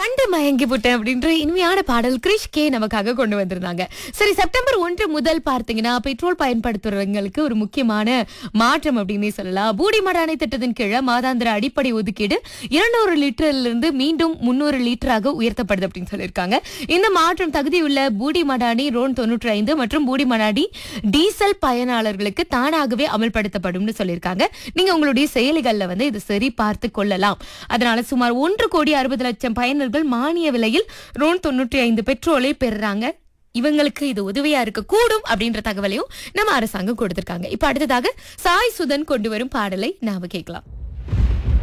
கண்டு மயங்கி விட்டேன் அப்படின்ற இனிமையான பாடல் கிரிஷ் கே நமக்காக கொண்டு வந்திருந்தாங்க சரி செப்டம்பர் ஒன்று முதல் பார்த்தீங்கன்னா பெட்ரோல் பயன்படுத்துறவங்களுக்கு ஒரு முக்கியமான மாற்றம் அப்படின்னே சொல்லலாம் பூடி மடானை திட்டத்தின் கீழே மாதாந்திர அடிப்படை ஒதுக்கீடு இருநூறு லிட்டரில் இருந்து மீண்டும் முன்னூறு லிட்டராக உயர்த்தப்படுது அப்படின்னு சொல்லியிருக்காங்க இந்த மாற்றம் தகுதியுள்ள பூடி மடானி ரோன் தொண்ணூற்றி ஐந்து மற்றும் பூடி மடானி டீசல் பயனாளர்களுக்கு தானாகவே அமல்படுத்தப்படும்னு சொல்லியிருக்காங்க நீங்க உங்களுடைய செயலிகள்ல வந்து இது சரி பார்த்து கொள்ளலாம் அதனால சுமார் ஒன்று கோடி அறுபது லட்சம் பயனர்கள் மானிய விலையில் ரோன் தொண்ணூற்றி ஐந்து பெட்ரோலை பெறுறாங்க இவங்களுக்கு இது உதவியா இருக்க கூடும் அப்படின்ற தகவலையும் நம்ம அரசாங்கம் கொடுத்திருக்காங்க இப்ப அடுத்ததாக சாய் சுதன் கொண்டு வரும் பாடலை நாம கேட்கலாம்